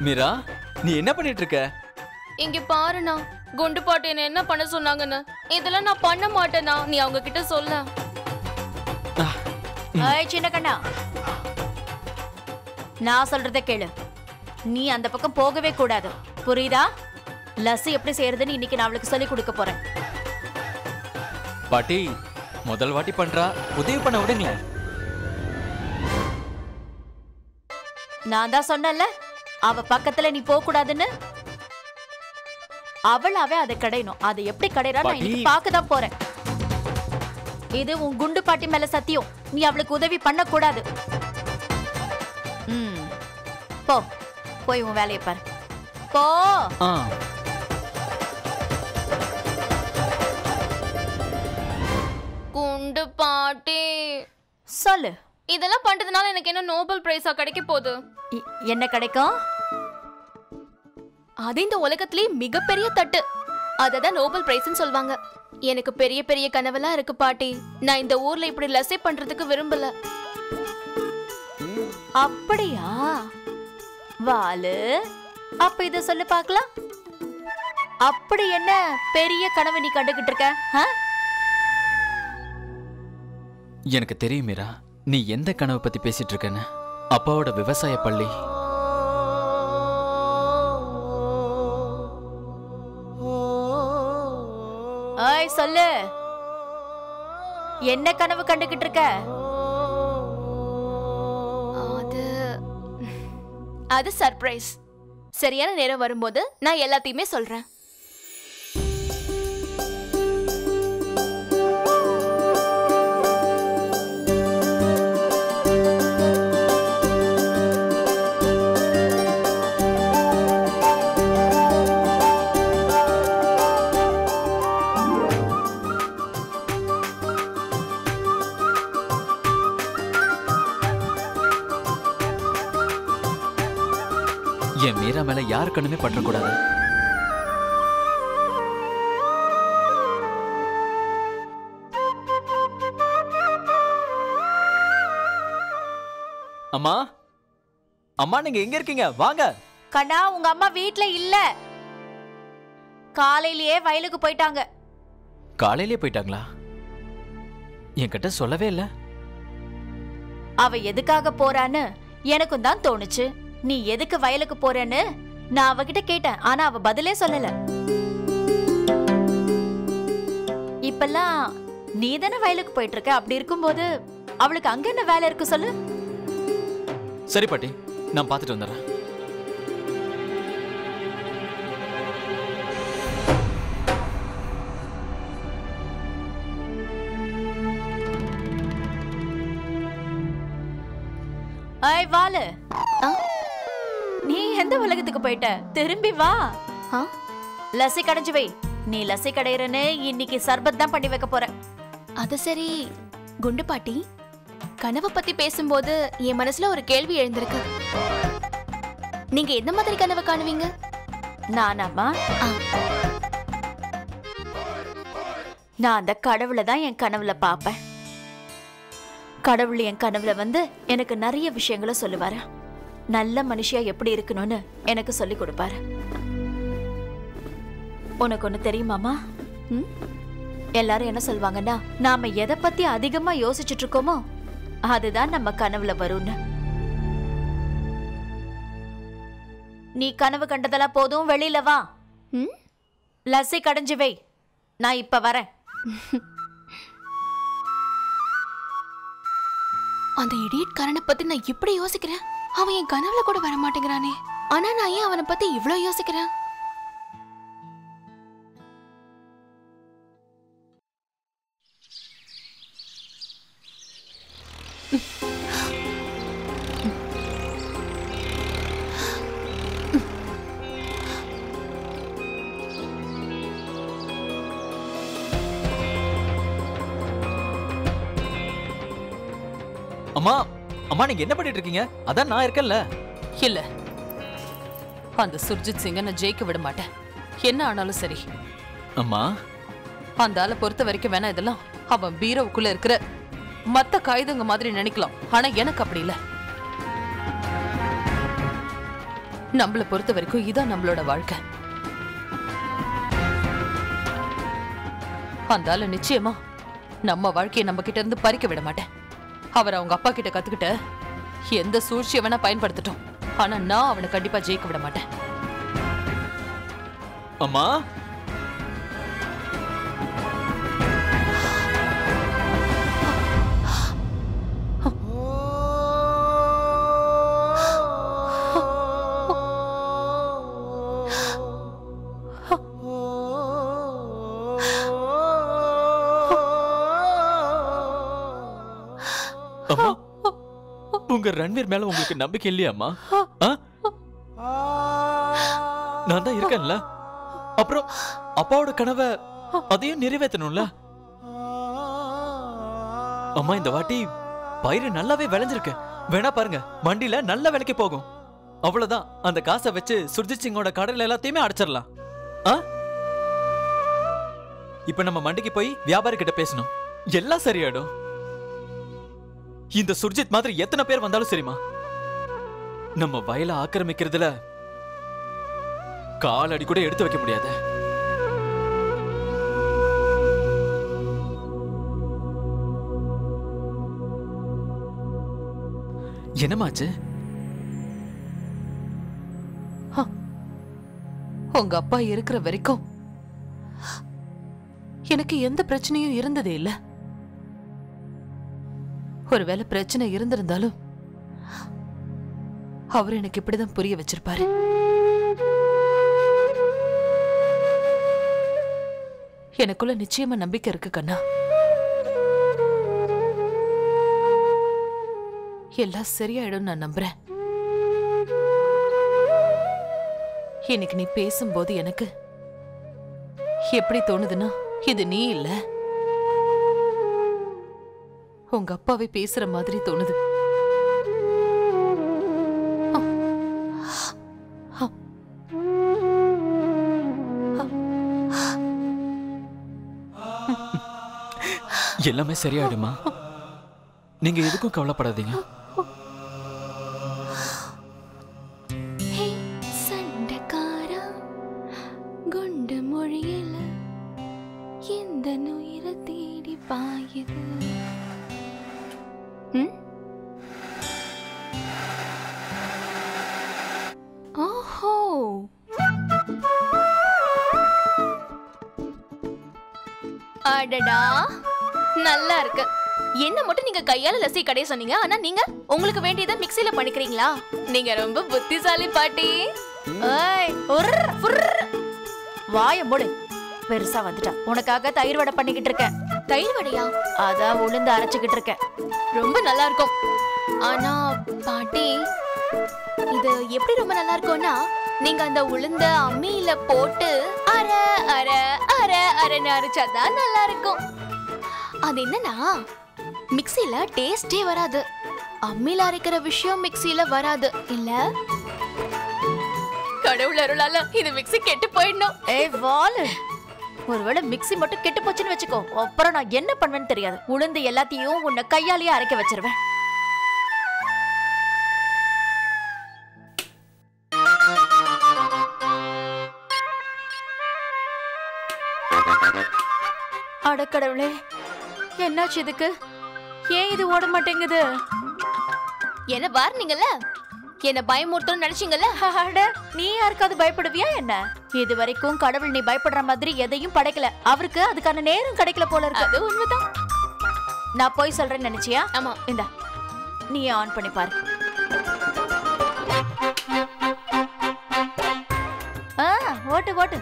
மீரா நீ என்ன பண்ணிட்டு இருக்க இங்க பாருண்ணா குண்டு பாட்டு என்ன என்ன பண்ண சொன்னாங்கன்னு இதெல்லாம் நான் பண்ண மாட்டேனா நீ அவங்க கிட்ட சொல்ல ஏய் சின்ன கண்ணா நான் சொல்றத கேளு நீ அந்த பக்கம் போகவே கூடாது புரியுதா லஸ்ஸி எப்படி செய்யறதுன்னு இன்னைக்கு நான் அவளுக்கு சொல்லி கொடுக்க போறேன் பாட்டி முதல் வாட்டி பண்றா உதவி பண்ண விடுங்களேன் நான் தான் சொன்னேன்ல அவ பக்கத்துல நீ போக கூடாதுன்னு அவளாவே அதை கடையணும் அதை எப்படி கடைறா நான் இன்னைக்கு பாட்டி. பார்க்க தான் போறேன் இது உன் குண்டு பாட்டி மேல சத்தியம் நீ அவளுக்கு உதவி பண்ண கூடாது ம் போ போய் உன் வேலையை பாரு போ ஆ குண்டு பாட்டி சொல்லு இதெல்லாம் பண்றதுனால எனக்கு என்ன நோபல் பிரைஸா கிடைக்க போகுது இ- என்ன கிடைக்கும் அது இந்த உலகத்திலே மிகப்பெரிய தட்டு அததான் நோபல் பிரைஸ்னு சொல்லுவாங்க எனக்கு பெரிய பெரிய கனவெல்லாம் இருக்கு பாட்டி நான் இந்த ஊர்ல இப்படி லசை பண்றதுக்கு விரும்பல அப்படியா வாலு அப்ப இத சொல்லு பார்க்கலாம் அப்படி என்ன பெரிய கனவு நீ கண்டுகிட்டு இருக்க ஆ? எனக்கு தெரியும் மீரா நீ எந்த கனவை பத்தி பேசிட்டு இருக்கன்னு அப்பாவோட விவசாய பள்ளி ஏய் சொல்லு என்ன கனவு கண்டுகிட்டு இருக்க அது அது சர்ப்ரைஸ் சரியான நேரம் வரும்போது நான் எல்லாத்தையுமே சொல்றேன் என் மீரா மேல யார் கண்ணுமே பற்றக்கூடாது அம்மா அம்மா நீங்க எங்க இருக்கீங்க வாங்க கண்ணா உங்க அம்மா வீட்ல இல்ல காலையிலேயே வயலுக்கு போயிட்டாங்க காலையிலே போயிட்டாங்களா என்கிட்ட சொல்லவே இல்ல அவ எதுக்காக போறான்னு எனக்கும் தான் தோணுச்சு நீ எதுக்கு வயலுக்கு போறேன்னு நான் அவகிட்ட கேட்டேன் ஆனா அவ பதிலே சொல்லல இப்பெல்லாம் நீ தானே வயலுக்கு போயிட்டு இருக்க அப்படி இருக்கும்போது அவளுக்கு அங்க என்ன வேலை இருக்கு சொல்லு சரி பாட்டி நான் பார்த்துட்டு வந்துடுறேன் ஐய் வாலு ஆ? நீ எந்த உலகத்துக்கு போயிட்ட திரும்பி வா ஆ? லஸ்ஸி கடைஞ்சு வை நீ லஸ்ஸி கடையிறன்னு இன்னைக்கு சர்பத் தான் பண்ணி வைக்க போற அது சரி குண்டு பாட்டி கனவை பத்தி பேசும்போது என் மனசுல ஒரு கேள்வி எழுந்திருக்கு நீங்க எந்த மாதிரி கனவு காணுவீங்க நானாமா ஆ. நான் அந்த கடவுளை தான் என் கனவுல பார்ப்பேன் கடவுள் என் கனவுல வந்து எனக்கு நிறைய விஷயங்களை சொல்லுவாரு நல்ல மனுஷியா எப்படி இருக்கணும்னு எனக்கு சொல்லி கொடுப்பாரு உனக்கு ஒண்ணு தெரியுமாமா ம்? எல்லாரும் என்ன சொல்வாங்கன்னா நாம எதை பத்தி அதிகமா யோசிச்சுட்டு இருக்கோமோ அதுதான் நம்ம கனவுல வரும்னு நீ கனவு கண்டதெல்லாம் போதும் வெளியில வா ம்? லஸ்ஸி கடைஞ்சு வை நான் இப்ப வரேன் அந்த இடியட் காரனை பத்தி நான் இப்படி யோசிக்கிறேன் அவன் என் கனவுல கூட வர மாட்டேங்கிறானே ஆனா நான் ஏன் அவனை பத்தி இவ்ளோ யோசிக்கிறேன் அம்மா அம்மா நீங்க என்ன பண்ணிட்டு இருக்கீங்க அதான் நான் இருக்கேன்ல இல்ல அந்த சுர்ஜித் சிங்கை நான் ஜெயிக்க விட மாட்டேன் என்ன ஆனாலும் சரி அம்மா அந்த ஆளை பொறுத்த வரைக்கும் வேணா இதெல்லாம் அவன் பீரோவுக்குள்ள இருக்கிற மத்த காகிதங்க மாதிரி நினைக்கலாம் ஆனா எனக்கு அப்படி இல்ல நம்மள பொறுத்த வரைக்கும் இதான் நம்மளோட வாழ்க்கை அந்த ஆளு நிச்சயமா நம்ம வாழ்க்கையை நம்ம கிட்ட இருந்து பறிக்க விட மாட்டேன் அவர் அவங்க அப்பா கிட்ட கத்துக்கிட்ட எந்த சூழ்ச்சியை வேணா பயன்படுத்தட்டும் ஆனா நான் அவனை கண்டிப்பா ஜெயிக்க விட மாட்டேன் அம்மா அம்மா உங்க ரன்வீர் மேல உங்களுக்கு நம்பிக்கை இல்லையாம்மா ஆ? நான் தான் இருக்கேன்ல அப்புறம் அப்பாவோட கனவை அதையும் நிறைவேற்றணும்ல அம்மா இந்த வாட்டி பயிர் நல்லாவே விளைஞ்சிருக்கு வேணா பாருங்க மண்டியில நல்ல விலைக்கு போகும் அவ்வளவுதான் அந்த காசை வச்சு சுர்ஜித் சிங்கோட கடையில எல்லாத்தையுமே அடைச்சிடலாம் ஆ இப்ப நம்ம மண்டிக்கு போய் வியாபாரி கிட்ட பேசணும் எல்லாம் சரியாயிடும் இந்த சுர்ஜித் மாதிரி எத்தனை பேர் வந்தாலும் சரிமா நம்ம வயலை ஆக்கிரமிக்கிறதுல காலடி கூட எடுத்து வைக்க முடியாது என்னமாச்சு உங்க அப்பா இருக்கிற வரைக்கும் எனக்கு எந்த பிரச்சனையும் இருந்ததே இல்ல ஒருவேளை பிரச்சனை இருந்திருந்தாலும் அவர் எனக்கு இப்படிதான் புரிய வச்சிருப்பாரு எனக்குள்ள நிச்சயமா நம்பிக்கை இருக்கு கண்ணா எல்லாம் சரியாயிடும் நான் நம்புறேன் இன்னைக்கு நீ பேசும்போது எனக்கு எப்படி தோணுதுன்னா இது நீ இல்ல உங்க அப்பாவே பேசுற மாதிரி தோணுது எல்லாமே சரியாயிடுமா நீங்க எதுக்கும் கவலைப்படாதீங்க ஹே சண்டைக்காரா குண்டு மொழியில எந்த நுயிர தேடி பாயுது ம்? ஓஹோ அடடா நல்லா இருக்கு என்ன மட்டும் நீங்க கையால லஸ்ஸி கடைய சொன்னீங்க ஆனா நீங்க உங்களுக்கு வேண்டியதை மிக்ஸில பண்ணிக்கிறீங்களா நீங்க ரொம்ப புத்திசாலி பாட்டி ஏய் உர்ர், உர்ர். வாய மூடு பெருசா வந்துட்டா உனக்காக தயிர் வடை பண்ணிக்கிட்டு இருக்கேன் தயிர் வடையா அதான் உளுந்து அரைச்சுக்கிட்டு இருக்கேன் ரொம்ப நல்லா இருக்கும் ஆனா பாட்டி இது எப்படி ரொம்ப நல்லா இருக்கும்னா நீங்க அந்த உளுந்த அம்மியில போட்டு அர அர அர அரன்னு அரைச்சாதான் நல்லா இருக்கும் அது என்னன்னா மிக்ஸில டேஸ்டே வராது அம்மியில அரைக்கிற விஷயம் மிக்ஸில வராது இல்ல கடவுள் அருளால இது மிக்ஸி கெட்டு போயிடணும் ஏய் வாலு ஒருவேளை மிக்ஸி மட்டும் கெட்டு போச்சுன்னு வச்சுக்கோ அப்புறம் நான் என்ன பண்ணுவேன்னு தெரியாது உளுந்து எல்லாத்தையும் உன்னை கையாலேயே அரைக்க வச்சிருவேன் அடக்கடவுளே என்னாச்சு இதுக்கு ஏன் இது ஓட மாட்டேங்குது என்ன வார்னீங்கல்ல என்ன பயமுறுத்தணும்னு நினைச்சீங்கல்ல அட நீ யாருக்காவது பயப்படுவியா என்ன இது வரைக்கும் கடவுள் நீ பயப்படுற மாதிரி எதையும் படைக்கல அவருக்கு அதுக்கான நேரம் கிடைக்கல போல இருக்கு அது உண்மைதான் நான் போய் சொல்றேன்னு நினைச்சியா ஆமா இந்தா நீ ஆன் பண்ணி பாரு ஆ ஓட்டு ஓட்டு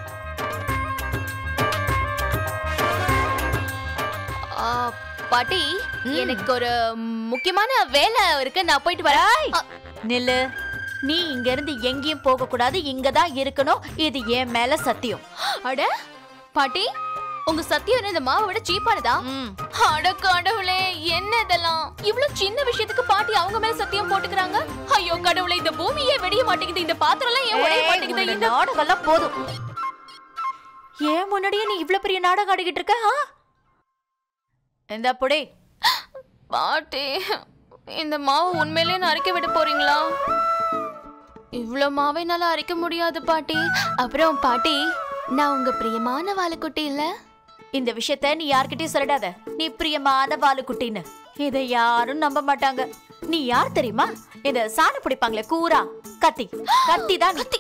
ஆ, பாட்டி எனக்கு ஒரு முக்கியமான வேலை இருக்கு நான் போயிட்டு வரேன் ஆ, நில்லு நீ இங்க இருந்து எங்கேயும் போக கூடாது இங்க தான் இருக்கணும் இது என் மேல சத்தியம் அட பாட்டி உங்க சத்தியம் என்ன இந்த மாவை விட சீப்பானதா ம். அட கடவுளே என்ன இதெல்லாம் இவ்வளவு சின்ன விஷயத்துக்கு பாட்டி அவங்க மேல சத்தியம் போட்டுக்கறாங்க ஐயோ கடவுளே இந்த பூமியே வெடிய மாட்டேங்குது இந்த பாத்திரம் எல்லாம் ஏன் உடைய ஏய், மாட்டேங்குது உன்னோட இந்த நாடகம்லாம் போதும் ஏன் முன்னாடியே நீ இவ்ளோ பெரிய நாடகம் ஆடிக்கிட்டு இருக்க ஆ? இந்த புடி பாட்டி இந்த மாவு உண்மையிலேயே நறுக்க விட போறீங்களா இவ்ளோ மாவை என்னால அரைக்க முடியாது பாட்டி அப்புறம் பாட்டி நான் உங்க பிரியமான வாழைக்குட்டி இல்ல இந்த விஷயத்த நீ யார்கிட்டயும் சொல்லிடாத நீ பிரியமான வாலுக்குட்டின்னு இதை யாரும் நம்ப மாட்டாங்க நீ யார் தெரியுமா இந்த சாணி பிடிப்பாங்களே கூரா கத்தி கத்தி தான் கத்தி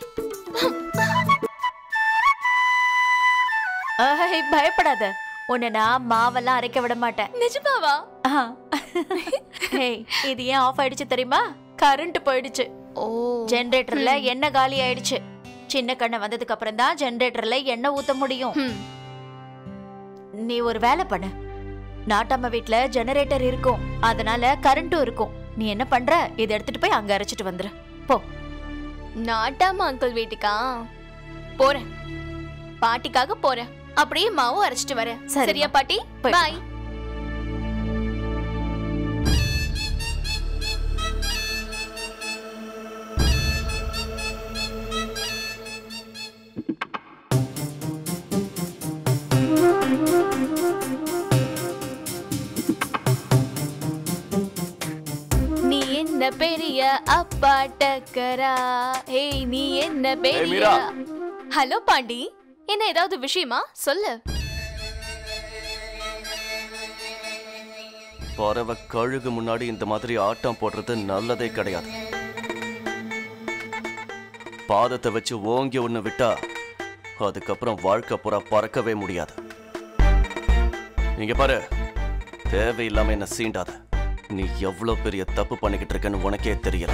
பயப்படாத உன்னை நான் மாவெல்லாம் அரைக்க விட மாட்டேன் நிஜமாவா ஆஹா. ஹேய், இது ஏன் ஆஃப் ஆயிடுச்சு தெரியுமா கரண்ட் போயிடுச்சு ஓ ஜெனரேட்டர்ல எண்ணெய் காலி ஆயிடுச்சு சின்ன கண்ணை வந்ததுக்கு அப்புறம் தான் ஜெனரேட்டர்ல எண்ணெய் ஊத்த முடியும் ஹம். நீ ஒரு வேலை பண்ணு நாட்டாம வீட்ல ஜெனரேட்டர் இருக்கும் அதனால கரண்ட்டும் இருக்கும் நீ என்ன பண்ற இதை எடுத்துட்டு போய் அங்க அரைச்சிட்டு வந்துரு போ நாட்டாம அங்கிள் வீட்டுக்கா போறேன் பாட்டிக்காக போறேன் அப்படியே மாவும் அரைச்சிட்டு வரேன் சரிம்மா. சரியா பாட்டி போய். பாய் நீ என்ன பெரிய அப்பா டக்கரா ஏய் நீ என்ன பெரிய மீரா. ஹலோ பாண்டி என்ன ஏதாவது விஷயமா சொல்லு பறவை கழுகு முன்னாடி இந்த மாதிரி ஆட்டம் போடுறது நல்லதே கிடையாது பாதத்தை வச்சு ஓங்கி ஒண்ணு விட்டா அதுக்கப்புறம் வாழ்க்கை பூரா பறக்கவே முடியாது இங்க பாரு தேவையில்லாம என்ன சீண்டாத நீ எவ்வளவு பெரிய தப்பு பண்ணிக்கிட்டு இருக்கன்னு உனக்கே தெரியல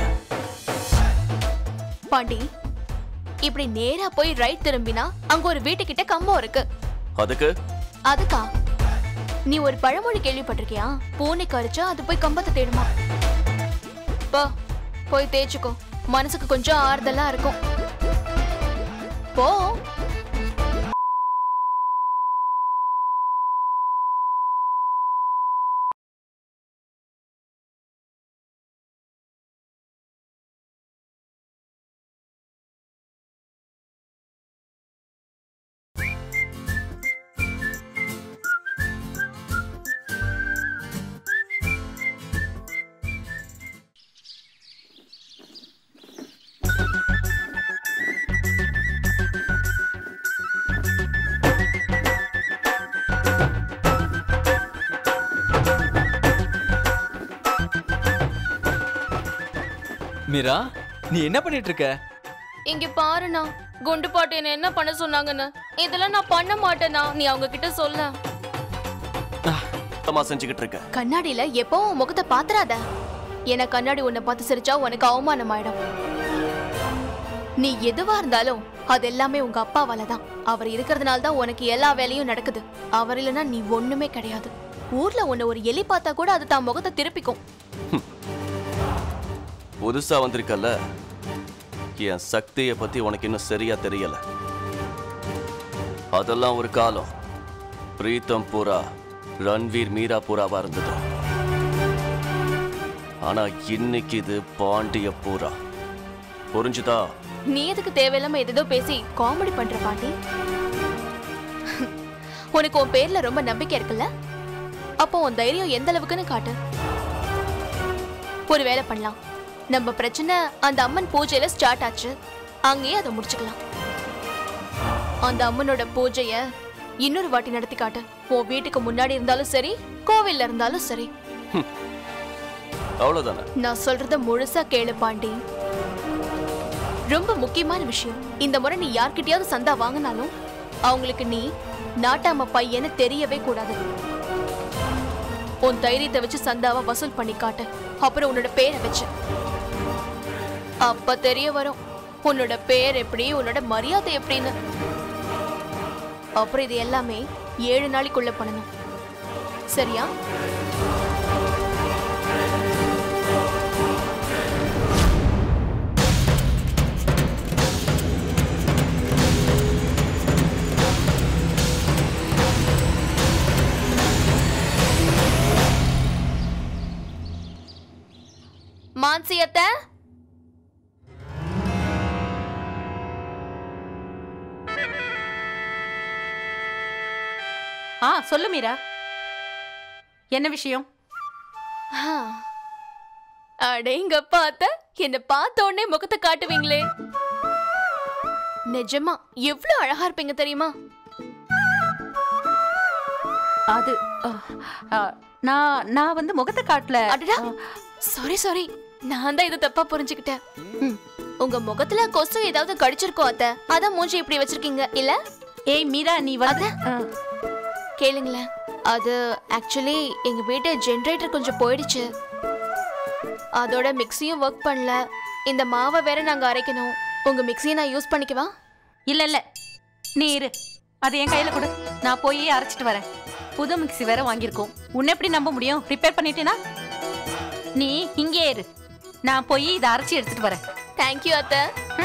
பாண்டி இப்படி நேரா போய் ரைட் திரும்பினா அங்க ஒரு வீட்டுக்கிட்ட கம்பம் இருக்கு அதுக்கு அதுக்கா நீ ஒரு பழமொழி கேள்விப்பட்டிருக்கியா பூனை கரிச்சா அது போய் கம்பத்தை தேடுமா போ போய் தேய்ச்சுக்கோ மனசுக்கு கொஞ்சம் ஆறுதலா இருக்கும் போ மீரா நீ என்ன பண்ணிட்டு இருக்க இங்க பாருண்ணா குண்டு பாட்டு என்ன என்ன பண்ண சொன்னாங்கன்னு இதெல்லாம் நான் பண்ண மாட்டேனா நீ அவங்க கிட்ட சொல்ல சுத்தமா செஞ்சுக்கிட்டு இருக்க கண்ணாடியில எப்பவும் உன் முகத்தை பாத்துறாத ஏன்னா கண்ணாடி உன்னை பார்த்து சிரிச்சா உனக்கு அவமானம் ஆயிடும் நீ எதுவா இருந்தாலும் அது எல்லாமே உங்க அப்பாவால தான் அவர் இருக்கிறதுனால தான் உனக்கு எல்லா வேலையும் நடக்குது அவர் இல்லைன்னா நீ ஒண்ணுமே கிடையாது ஊர்ல உன்னை ஒரு எலி பார்த்தா கூட அது தான் முகத்தை திருப்பிக்கும் புதுசா வந்திருக்கல்ல என் சக்தியை பத்தி உனக்கு இன்னும் சரியா தெரியல அதெல்லாம் ஒரு காலம் பிரீத்தம் பூரா ரன்வீர் மீரா பூராவா இருந்தது ஆனா இன்னைக்கு இது பாண்டிய பூரா புரிஞ்சுதா நீ எதுக்கு தேவையில்லாம எதோ பேசி காமெடி பண்ற பாட்டி உனக்கு உன் பேர்ல ரொம்ப நம்பிக்கை இருக்குல்ல அப்போ உன் தைரியம் எந்த அளவுக்குன்னு காட்டு ஒரு வேலை பண்ணலாம் நம்ம பிரச்சனை அந்த அம்மன் பூஜையில ஸ்டார்ட் ஆச்சு அங்கேயே அதை முடிச்சுக்கலாம் அந்த அம்மனோட பூஜைய இன்னொரு வாட்டி நடத்தி காட்டு உன் வீட்டுக்கு முன்னாடி இருந்தாலும் சரி கோவில்ல இருந்தாலும் சரி அவ்வளவுதானே நான் சொல்றத முழுசா கேளு பாண்டி ரொம்ப முக்கியமான விஷயம் இந்த முறை நீ யார்கிட்டயாவது சந்தா வாங்கினாலும் அவங்களுக்கு நீ நாட்டாம பையன்னு தெரியவே கூடாது உன் தைரியத்தை வச்சு சந்தாவை வசூல் பண்ணி காட்டு அப்புறம் உன்னோட பேரை வச்சு அப்ப தெரிய வரும் உன்னோட பேர் எப்படி உன்னோட மரியாதை எப்படின்னு அப்புறம் இது எல்லாமே ஏழு நாளைக்குள்ள பண்ணணும் சரியா மான்சியத்தை ஆ சொல்லு மீரா என்ன விஷயம் அடேங்க பார்த்த என்ன பார்த்த உடனே முகத்தை காட்டுவீங்களே நிஜமா எவ்வளவு அழகா இருப்பீங்க தெரியுமா அது அஹ், அஹ், நான் நான் வந்து முகத்தை காட்டல அடடா சாரி சாரி நான் தான் இதை தப்பா புரிஞ்சுக்கிட்டேன் ம், உங்க முகத்துல கொசு ஏதாவது கடிச்சிருக்கோம் அத்தை அதான் மூஞ்சி இப்படி வச்சிருக்கீங்க இல்ல ஏய் மீரா நீ வந்து அஹ், கேளுங்களேன் அது ஆக்சுவலி எங்க வீட்டு ஜெனரேட்டர் கொஞ்சம் போயிடுச்சு அதோட மிக்ஸியும் ஒர்க் பண்ணல இந்த மாவை வேற நாங்க அரைக்கணும் உங்க மிக்ஸியை நான் யூஸ் பண்ணிக்கவா இல்ல இல்ல நீ இரு அது என் கையில கொடு நான் போய் அரைச்சிட்டு வரேன் புது மிக்ஸி வேற வாங்கியிருக்கோம் உன்னை எப்படி நம்ப முடியும் ரிப்பேர் பண்ணிட்டேனா நீ இங்கே இரு நான் போய் இதை அரைச்சி எடுத்துட்டு வரேன் தேங்க்யூ அத்தை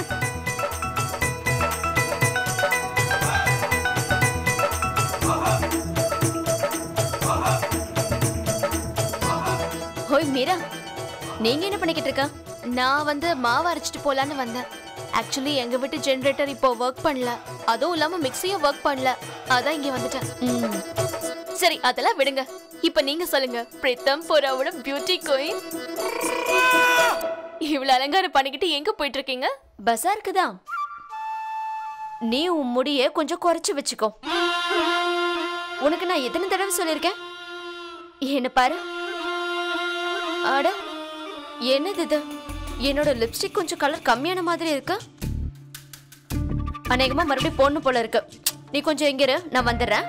ஹோய் மீரா நீங்க என்ன பண்ணிக்கிட்டு இருக்க நான் வந்து மாவு அரைச்சிட்டு போலான்னு வந்தேன் ஆக்சுவலி எங்க வீட்டு ஜெனரேட்டர் இப்போ ஒர்க் பண்ணல அதுவும் இல்லாம மிக்ஸியும் ஒர்க் பண்ணல அதான் இங்க வந்துட்டேன் ம். சரி அதெல்லாம் விடுங்க இப்போ நீங்க சொல்லுங்க பிரீத்தம் புறாவோட பியூட்டி கோயின் இவ்வளவு அலங்காரம் பண்ணிக்கிட்டு எங்க போயிட்டு இருக்கீங்க பசாருக்கு தான் நீ உன் முடிய கொஞ்சம் குறைச்சு வச்சுக்கோ உனக்கு நான் எத்தனை தடவை சொல்லியிருக்கேன் என்ன பாரு அட என்னது இது என்னோட லிப்ஸ்டிக் கொஞ்சம் கலர் கம்மியான மாதிரி இருக்கு அநேகமா மறுபடியும் போடணும் போல இருக்கு நீ கொஞ்சம் எங்க இரு நான் வந்துடுறேன்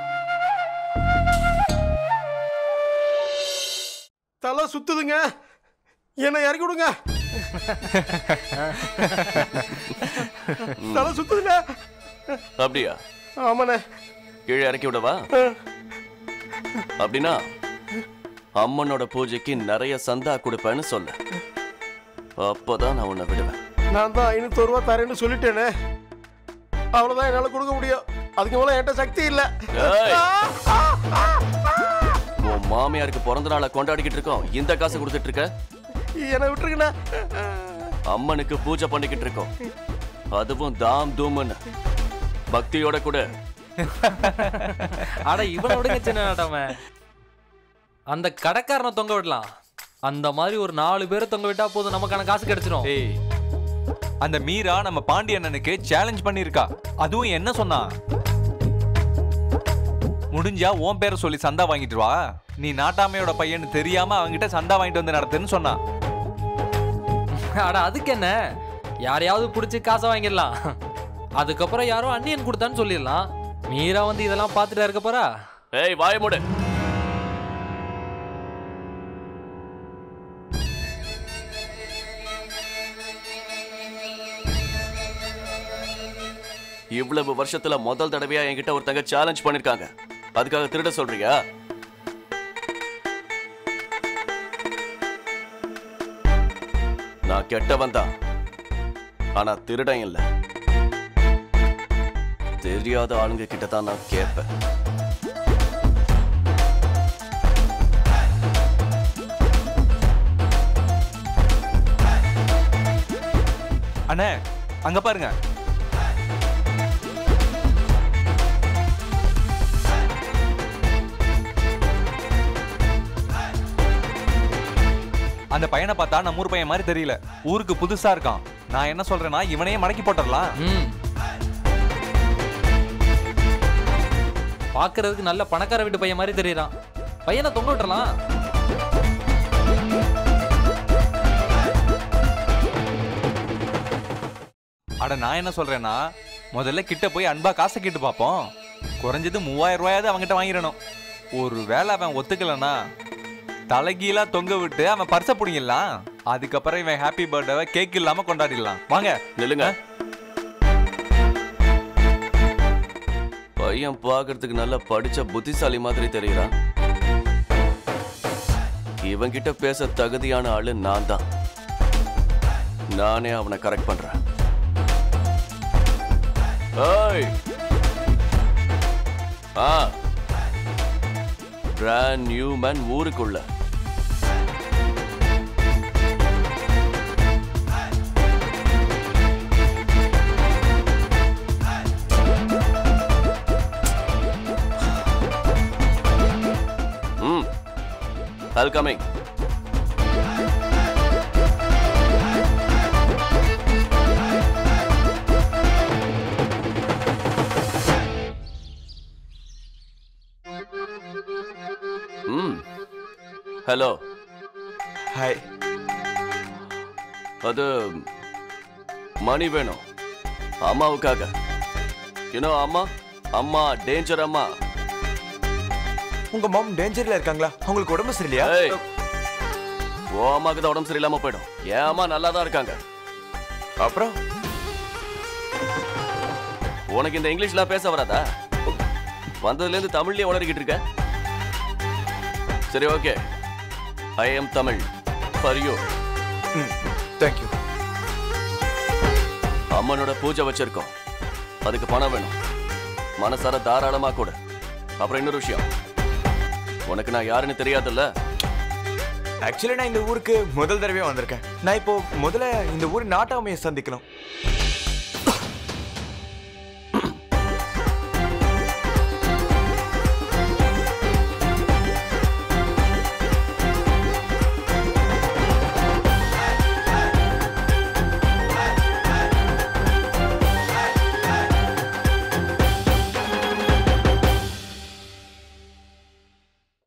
தலை சுத்துதுங்க என்னை இறக்கி விடுங்க தலை சுத்துதுங்க அப்படியா ஆமாண்ணே கீழே இறக்கி விடவா அப்படின்னா அம்மனோட பூஜைக்கு நிறைய சந்தா கொடுப்பேன்னு சொல்லு அப்பதான் நான் உன்னை விடுவேன் நான் தான் ஐநூத்தொரு ரூபா தரேன்னு சொல்லிட்டேனே அவ்வளோதான் என்னால் கொடுக்க முடியும் அதுக்கு மேலே என்கிட்ட சக்தி இல்லை ஏய். உன் மாமியாருக்கு பிறந்த நாளை கொண்டாடிக்கிட்டு இருக்கோம் இந்த காசு கொடுத்துட்டு இருக்க என்னை விட்டுருங்கண்ணே அம்மனுக்கு பூஜை பண்ணிக்கிட்டு இருக்கோம் அதுவும் தாம் தூம்னு பக்தியோட கூட அட இவனை விடுங்க சின்ன நாட்டாம அந்த கடைக்காரனை தொங்க விடலாம் அந்த மாதிரி ஒரு நாலு பேரை தொங்க விட்டா போதும் நமக்கான காசு கிடைச்சிரும் ஏய் அந்த மீரா நம்ம பாண்டி அண்ணனுக்கு சேலஞ்ச் பண்ணிருக்கா அதுவும் என்ன சொன்னா முடிஞ்சா உன் பேரை சொல்லி சந்தா வாங்கிட்டு வா நீ நாட்டாமையோட பையன்னு தெரியாம அவங்கிட்ட சந்தா வாங்கிட்டு வந்து நடத்துன்னு சொன்னா அட அதுக்கு என்ன யாரையாவது பிடிச்சி காசை வாங்கிடலாம் அதுக்கப்புறம் யாரோ அண்ணியன் கொடுத்தான்னு சொல்லிடலாம் மீரா வந்து இதெல்லாம் பார்த்துட்டு இருக்க போறா ஏய் வாய மூடு இவ்வளவு வருஷத்துல முதல் தடவையா என்கிட்ட ஒருத்தங்க சேலஞ்ச் பண்ணிருக்காங்க அதுக்காக திருட சொல்றியா நான் கெட்டவன் தான் ஆனா திருடன் இல்ல தெரியாத ஆளுங்க கிட்ட தான் நான் கேட்பேன் அண்ணே அங்க பாருங்க அந்த பையனை பார்த்தா நம்ம ஊர் பையன் மாதிரி தெரியல ஊருக்கு புதுசா இருக்கான் நான் என்ன சொல்றேன்னா இவனையே மடக்கி போட்டுடலாம் ம் பார்க்கறதுக்கு நல்ல பணக்கார வீட்டு பையன் மாதிரி தெரியறான் பையனை தொங்க விட்டுறலாம் அட நான் என்ன சொல்றேன்னா முதல்ல கிட்ட போய் அன்பா காசை கேட்டு பார்ப்போம் குறைஞ்சது மூவாயிரம் ரூபாயாவது அவன்கிட்ட வாங்கிடணும் ஒரு வேளை அவன் ஒத்துக்கலனா தலைகீழா தொங்க விட்டு அவன் பர்ச பிடிங்கிடலாம் அதுக்கப்புறம் இவன் ஹாப்பி பர்த்டேவை கேக் இல்லாம கொண்டாடிடலாம் வாங்க நில்லுங்க பையன் பார்க்கறதுக்கு நல்லா படிச்ச புத்திசாலி மாதிரி தெரியறான் இவன்கிட்ட பேச தகுதியான ஆளு நான் தான் நானே அவனை கரெக்ட் பண்றேன் ஏய் ஆ பிராண்ட் நியூ மேன் ஊருக்குள்ள ம் வெல்கமிங் ம் ஹலோ ஹாய் அது மணி வேணும் அம்மாவுக்காக யூனோ அம்மா அம்மா டேஞ்சர் அம்மா உங்க மாம் டேஞ்சர்ல இருக்காங்களா அவங்களுக்கு உடம்பு சரியில்லையா ஏய் ஓ அம்மாக்கு தான் உடம்பு சரியில்லாம போயிடும் என் அம்மா நல்லா தான் இருக்காங்க அப்புறம் உனக்கு இந்த இங்கிலீஷ்லாம் பேச வராதா வந்ததுல இருந்து தமிழ்லயே உளறிக்கிட்டு இருக்க சரி okay I am Tamil for you hmm thank you அம்மனோட பூஜை வச்சிருக்கோம் அதுக்கு பணம் வேணும் மனசார தாராளமா கூட அப்புறம் இன்னொரு விஷயம் உனக்கு நான் யாருன்னு தெரியாதுல்ல ஆக்சுவலி நான் இந்த ஊருக்கு முதல் தடவையா வந்திருக்கேன் நான் இப்போ முதல்ல இந்த ஊர் நாட்டாமையை சந்திக்கணும்